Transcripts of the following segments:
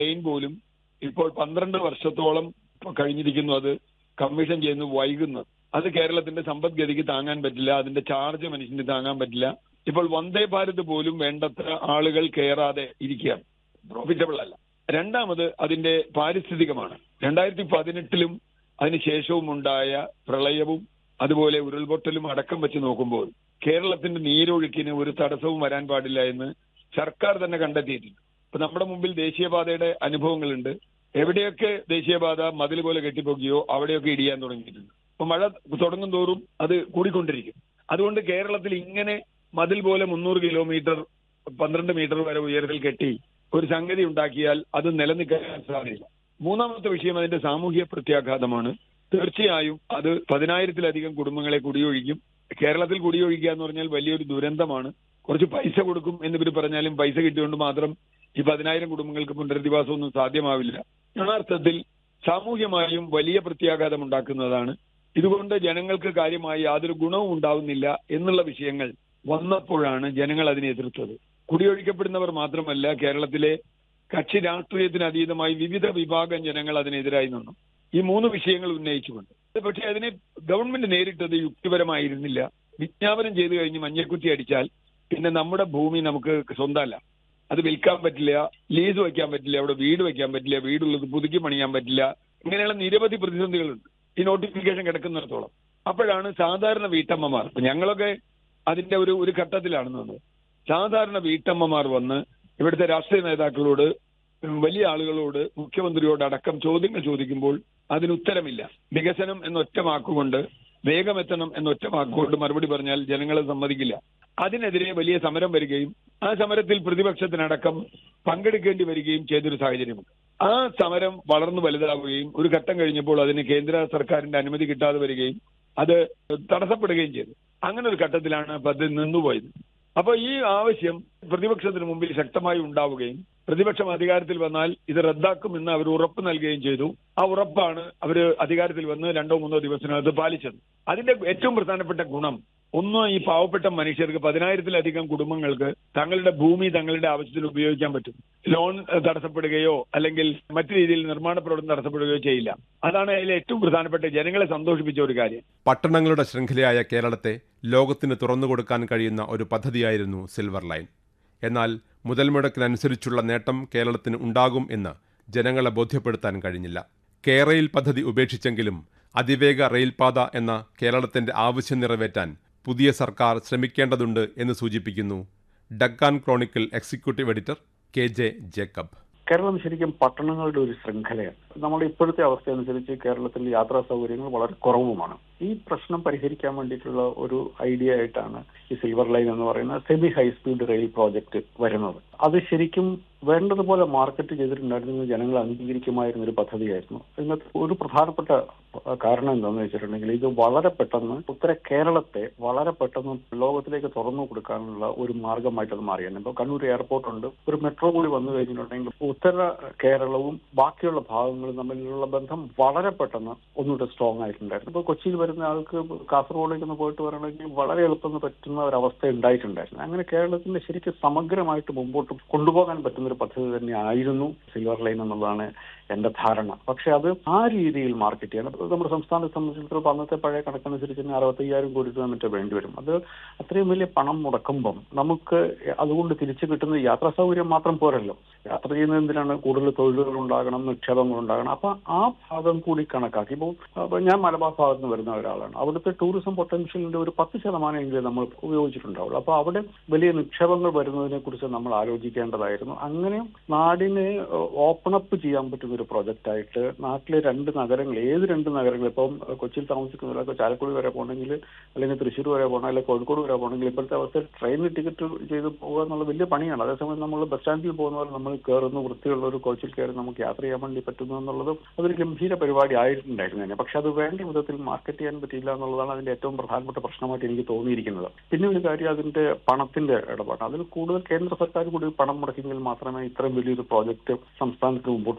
train പോലും ഇപ്പോൾ പന്ത്രണ്ട് വർഷത്തോളം ഇപ്പൊ കഴിഞ്ഞിരിക്കുന്നു അത് കമ്മീഷൻ ചെയ്യുന്നു വൈകുന്നത് അത് കേരളത്തിന്റെ സമ്പദ്ഗതിക്ക് താങ്ങാൻ പറ്റില്ല അതിന്റെ ചാർജ് മനുഷ്യന് താങ്ങാൻ പറ്റില്ല ഇപ്പോൾ വന്ദേ ഭാരത് പോലും വേണ്ടത്ര ആളുകൾ കയറാതെ ഇരിക്കുകയാണ് പ്രോഫിറ്റബിൾ അല്ല രണ്ടാമത് അതിന്റെ പാരിസ്ഥിതികമാണ് രണ്ടായിരത്തി പതിനെട്ടിലും അതിനുശേഷവും ഉണ്ടായ പ്രളയവും അതുപോലെ ഉരുൾപൊട്ടലും അടക്കം വെച്ച് നോക്കുമ്പോൾ കേരളത്തിന്റെ നീരൊഴുക്കിന് ഒരു തടസ്സവും വരാൻ പാടില്ല എന്ന് സർക്കാർ തന്നെ കണ്ടെത്തിയിട്ടുണ്ട് ഇപ്പൊ നമ്മുടെ മുമ്പിൽ ദേശീയപാതയുടെ അനുഭവങ്ങളുണ്ട് എവിടെയൊക്കെ ദേശീയപാത മതിൽ പോലെ കെട്ടിപ്പൊക്കിയോ അവിടെയൊക്കെ ഇടിയാൻ തുടങ്ങിയിട്ടുണ്ട് അപ്പൊ മഴ തുടങ്ങും തോറും അത് കൂടിക്കൊണ്ടിരിക്കും അതുകൊണ്ട് കേരളത്തിൽ ഇങ്ങനെ മതിൽ പോലെ മുന്നൂറ് കിലോമീറ്റർ പന്ത്രണ്ട് മീറ്റർ വരെ ഉയരത്തിൽ കെട്ടി ഒരു സംഗതി ഉണ്ടാക്കിയാൽ അത് നിലനിൽക്കാൻ സാധ്യത മൂന്നാമത്തെ വിഷയം അതിന്റെ സാമൂഹ്യ പ്രത്യാഘാതമാണ് തീർച്ചയായും അത് പതിനായിരത്തിലധികം കുടുംബങ്ങളെ കുടിയൊഴിക്കും കേരളത്തിൽ കുടിയൊഴിക്കുക എന്ന് പറഞ്ഞാൽ വലിയൊരു ദുരന്തമാണ് കുറച്ച് പൈസ കൊടുക്കും എന്ന് ഇവർ പറഞ്ഞാലും പൈസ കിട്ടിയോണ്ട് മാത്രം ഈ പതിനായിരം കുടുംബങ്ങൾക്ക് പുനരധിവാസം ഒന്നും സാധ്യമാവില്ല യഥാർത്ഥത്തിൽ സാമൂഹ്യമായും വലിയ പ്രത്യാഘാതം ഉണ്ടാക്കുന്നതാണ് ഇതുകൊണ്ട് ജനങ്ങൾക്ക് കാര്യമായി യാതൊരു ഗുണവും ഉണ്ടാവുന്നില്ല എന്നുള്ള വിഷയങ്ങൾ വന്നപ്പോഴാണ് ജനങ്ങൾ അതിനെ എതിർത്തത് കുടിയൊഴിക്കപ്പെടുന്നവർ മാത്രമല്ല കേരളത്തിലെ കക്ഷി രാഷ്ട്രീയത്തിന് അതീതമായി വിവിധ വിഭാഗം ജനങ്ങൾ അതിനെതിരായി നിന്നു ഈ മൂന്ന് വിഷയങ്ങൾ ഉന്നയിച്ചുകൊണ്ട് പക്ഷേ അതിനെ ഗവൺമെന്റ് നേരിട്ടത് യുക്തിപരമായിരുന്നില്ല വിജ്ഞാപനം ചെയ്തു കഴിഞ്ഞ് മഞ്ഞക്കുറ്റി അടിച്ചാൽ പിന്നെ നമ്മുടെ ഭൂമി നമുക്ക് സ്വന്തമല്ല അത് വിൽക്കാൻ പറ്റില്ല ലീസ് വയ്ക്കാൻ പറ്റില്ല അവിടെ വീട് വയ്ക്കാൻ പറ്റില്ല വീടുള്ളത് പുതുക്കി പണിയാൻ പറ്റില്ല ഇങ്ങനെയുള്ള നിരവധി പ്രതിസന്ധികളുണ്ട് ഈ നോട്ടിഫിക്കേഷൻ കിടക്കുന്നിടത്തോളം അപ്പോഴാണ് സാധാരണ വീട്ടമ്മമാർ ഇപ്പൊ ഞങ്ങളൊക്കെ അതിന്റെ ഒരു ഒരു ഘട്ടത്തിലാണ് നിന്നത് സാധാരണ വീട്ടമ്മമാർ വന്ന് ഇവിടുത്തെ രാഷ്ട്രീയ നേതാക്കളോട് വലിയ ആളുകളോട് മുഖ്യമന്ത്രിയോട് അടക്കം ചോദ്യങ്ങൾ ചോദിക്കുമ്പോൾ അതിന് ഉത്തരമില്ല വികസനം എന്നൊറ്റ വാക്കുകൊണ്ട് വേഗമെത്തണം എന്നൊറ്റ വാക്കുകൊണ്ട് മറുപടി പറഞ്ഞാൽ ജനങ്ങളെ സമ്മതിക്കില്ല അതിനെതിരെ വലിയ സമരം വരികയും ആ സമരത്തിൽ പ്രതിപക്ഷത്തിനടക്കം പങ്കെടുക്കേണ്ടി വരികയും ചെയ്തൊരു സാഹചര്യമുണ്ട് ആ സമരം വളർന്നു വലുതാവുകയും ഒരു ഘട്ടം കഴിഞ്ഞപ്പോൾ അതിന് കേന്ദ്ര സർക്കാരിന്റെ അനുമതി കിട്ടാതെ വരികയും അത് തടസ്സപ്പെടുകയും ചെയ്തു അങ്ങനെ ഒരു ഘട്ടത്തിലാണ് പദ്ധതി നിന്നുപോയത് അപ്പൊ ഈ ആവശ്യം പ്രതിപക്ഷത്തിന് മുമ്പിൽ ശക്തമായി ഉണ്ടാവുകയും പ്രതിപക്ഷം അധികാരത്തിൽ വന്നാൽ ഇത് റദ്ദാക്കുമെന്ന് അവർ ഉറപ്പ് നൽകുകയും ചെയ്തു ആ ഉറപ്പാണ് അവർ അധികാരത്തിൽ വന്ന് രണ്ടോ മൂന്നോ ദിവസത്തിനകത്ത് പാലിച്ചത് അതിന്റെ ഏറ്റവും പ്രധാനപ്പെട്ട ഗുണം ഒന്ന് ഈ പാവപ്പെട്ട മനുഷ്യർക്ക് പതിനായിരത്തിലധികം കുടുംബങ്ങൾക്ക് തങ്ങളുടെ ഭൂമി തങ്ങളുടെ ആവശ്യത്തിന് ഉപയോഗിക്കാൻ പറ്റും ലോൺ തടസ്സപ്പെടുകയോ അല്ലെങ്കിൽ മറ്റു രീതിയിൽ നിർമ്മാണ പ്രവർത്തനം തടസ്സപ്പെടുകയോ ചെയ്യില്ല അതാണ് അതിലെ ഏറ്റവും പ്രധാനപ്പെട്ട ജനങ്ങളെ സന്തോഷിപ്പിച്ച ഒരു കാര്യം പട്ടണങ്ങളുടെ ശൃംഖലയായ കേരളത്തെ ലോകത്തിന് തുറന്നുകൊടുക്കാൻ കഴിയുന്ന ഒരു പദ്ധതിയായിരുന്നു സിൽവർ ലൈൻ എന്നാൽ മുതൽ മുടക്കിനനുസരിച്ചുള്ള നേട്ടം കേരളത്തിന് ഉണ്ടാകും എന്ന് ജനങ്ങളെ ബോധ്യപ്പെടുത്താൻ കഴിഞ്ഞില്ല കേരയിൽ പദ്ധതി ഉപേക്ഷിച്ചെങ്കിലും അതിവേഗ റെയിൽപാത എന്ന കേരളത്തിന്റെ ആവശ്യം നിറവേറ്റാൻ പുതിയ സർക്കാർ ശ്രമിക്കേണ്ടതുണ്ട് എന്ന് സൂചിപ്പിക്കുന്നു Deccan Chronicle executive editor K J Jacob Keralam ശരിക്കും പട്ടണങ്ങളുടെ ഒരു ശൃംഖലയാണ് നമ്മുടെ ഇപ്പോഴത്തെ അവസ്ഥ അനുസരിച്ച് കേരളത്തിൽ യാത്രാ സൗകര്യങ്ങൾ വളരെ കുറവുമാണ് ഈ പ്രശ്നം പരിഹരിക്കാൻ വേണ്ടിയിട്ടുള്ള ഒരു ഐഡിയ ആയിട്ടാണ് ഈ സിൽവർ ലൈൻ എന്ന് പറയുന്ന semi high speed rail project വരുന്നത് അത് ശരിക്കും വേണ്ടതുപോലെ മാർക്കറ്റ് ചെയ്തിട്ടുണ്ടായിരുന്നത് ജനങ്ങൾ അംഗീകരിക്കുമായിരുന്ന ഒരു പദ്ധതിയായിരുന്നു ഇതിനകത്ത് ഒരു പ്രധാനപ്പെട്ട കാരണം എന്താണെന്ന് വെച്ചിട്ടുണ്ടെങ്കിൽ ഇത് വളരെ പെട്ടെന്ന് ഉത്തര കേരളത്തെ വളരെ പെട്ടെന്ന് ലോകത്തിലേക്ക് തുറന്നു കൊടുക്കാനുള്ള ഒരു മാർഗമായിട്ട് അത് മാറിയാണ് ഇപ്പോൾ കണ്ണൂർ എയർപോർട്ട് ഉണ്ട് ഒരു മെട്രോ കൂടി വന്നു കഴിഞ്ഞിട്ടുണ്ടെങ്കിൽ ഉത്തര കേരളവും ബാക്കിയുള്ള ഭാഗങ്ങളും തമ്മിലുള്ള ബന്ധം വളരെ പെട്ടെന്ന് ഒന്നുകൂടെ സ്ട്രോങ് ആയിട്ടുണ്ടായിരുന്നു ഇപ്പോൾ കൊച്ചിയിൽ വരുന്ന ആൾക്ക് കാസർഗോഡേക്ക് ഒന്ന് പോയിട്ട് വരണമെങ്കിൽ വളരെ എളുപ്പം പറ്റുന്ന ഒരു അവസ്ഥ ഉണ്ടായിട്ടുണ്ടായിരുന്നു അങ്ങനെ കേരളത്തിന്റെ ശരിക്കും സമഗ്രമായിട്ട് മുമ്പോട്ട് കൊണ്ടുപോകാൻ പറ്റുന്ന ഒരു പദ്ധതി തന്നെ ആയിരുന്നു സിൽവർ ലൈൻ എന്നുള്ളതാണ് എന്റെ ധാരണ പക്ഷെ അത് ആ രീതിയിൽ മാർക്കറ്റ് ചെയ്യണം നമ്മുടെ സംസ്ഥാനത്തെ സംബന്ധിച്ചിടത്തോളം അന്നത്തെ പഴയ കണക്കനുസരിച്ച് തന്നെ അറുപത്തയ്യായിരം കോടി രൂപ മറ്റോ വേണ്ടി വരും അത് അത്രയും വലിയ പണം മുടക്കുമ്പം നമുക്ക് അതുകൊണ്ട് തിരിച്ചു കിട്ടുന്ന യാത്രാ സൗകര്യം മാത്രം പോരല്ലോ യാത്ര ചെയ്യുന്നത് എന്തിനാണ് കൂടുതൽ തൊഴിലുകൾ ഉണ്ടാകണം നിക്ഷേപങ്ങൾ ഉണ്ടാകണം അപ്പൊ ആ ഭാഗം കൂടി കണക്കാക്കി ഇപ്പോൾ ഞാൻ മലബാർ ഭാഗത്ത് നിന്ന് വരുന്ന ഒരാളാണ് അവിടുത്തെ ടൂറിസം പൊട്ടൻഷ്യലിന്റെ ഒരു പത്ത് ശതമാനമെങ്കിലും നമ്മൾ ഉപയോഗിച്ചിട്ടുണ്ടാവുള്ളൂ അപ്പൊ അവിടെ വലിയ നിക്ഷേപങ്ങൾ വരുന്നതിനെ കുറിച്ച് നമ്മൾ ആലോചിക്കേണ്ടതായിരുന്നു അങ്ങനെ നാടിനെ ഓപ്പൺ അപ്പ് ചെയ്യാൻ പറ്റുന്ന ഒരു പ്രൊജക്റ്റ് ആയിട്ട് നാട്ടിലെ രണ്ട് നഗരങ്ങൾ ഏത് രണ്ട് നഗരങ്ങൾ ഇപ്പം കൊച്ചിയിൽ താമസിക്കുന്നവരൊക്കെ ചാലക്കുടി വരെ പോകണമെങ്കിൽ അല്ലെങ്കിൽ തൃശ്ശൂർ വരെ പോകണം അല്ലെങ്കിൽ കോഴിക്കോട് വരെ പോകണമെങ്കിൽ ഇപ്പോഴത്തെ അവസ്ഥയിൽ ട്രെയിനിൽ ടിക്കറ്റ് ചെയ്ത് പോകുക എന്നുള്ള വലിയ പണിയാണ് അതേസമയം നമ്മൾ ബസ് സ്റ്റാൻഡിൽ പോകുന്നവർ നമ്മൾ കയറുന്ന വൃത്തിയുള്ള ഒരു കോച്ചിൽ കയറി നമുക്ക് യാത്ര ചെയ്യാൻ വേണ്ടി പറ്റുന്നു എന്നുള്ളത് അതൊരു ഗംഭീര പരിപാടി ആയിട്ടുണ്ടായിരുന്നു തന്നെ പക്ഷെ അത് വേണ്ട വിധത്തിൽ മാർക്കറ്റ് ചെയ്യാൻ പറ്റിയില്ല എന്നുള്ളതാണ് അതിന്റെ ഏറ്റവും പ്രധാനപ്പെട്ട പ്രശ്നമായിട്ട് എനിക്ക് തോന്നിയിരിക്കുന്നത് പിന്നെ ഒരു കാര്യം അതിന്റെ പണത്തിന്റെ ഇടപാട് അതിൽ കൂടുതൽ കേന്ദ്ര സർക്കാർ കൂടി പണം മുടക്കിയെങ്കിൽ മാത്രമേ ഇത്രയും വലിയൊരു പ്രോജക്റ്റ് സംസ്ഥാനത്ത് മുമ്പോട്ട് കൊണ്ടുപോകാൻ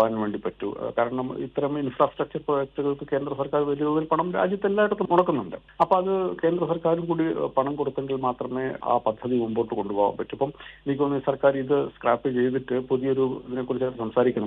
കൊണ്ടുപോകാൻ വേണ്ടി പറ്റൂ ആ, കാരണം ഇത്തരം ഇൻഫ്രാസ്ട്രക്ചർ പ്രോജക്റ്റുകൾക്ക് കേന്ദ്ര സർക്കാർ വലിയ തോതിൽ പണം രാജ്യത്ത് എല്ലായിടത്തും മുടക്കുന്നുണ്ട് അപ്പൊ അത് കേന്ദ്ര സർക്കാരും കൂടി പണം കൊടുത്തെങ്കിൽ മാത്രമേ ആ പദ്ധതി മുമ്പോട്ട് കൊണ്ടുപോകാൻ പറ്റൂ ഇപ്പം എനിക്ക് തോന്നുന്നു സർക്കാർ ഇത് സ്ക്രാപ്പ് ചെയ്തിട്ട് പുതിയൊരു ഇതിനെക്കുറിച്ച് സംസാരിക്കണം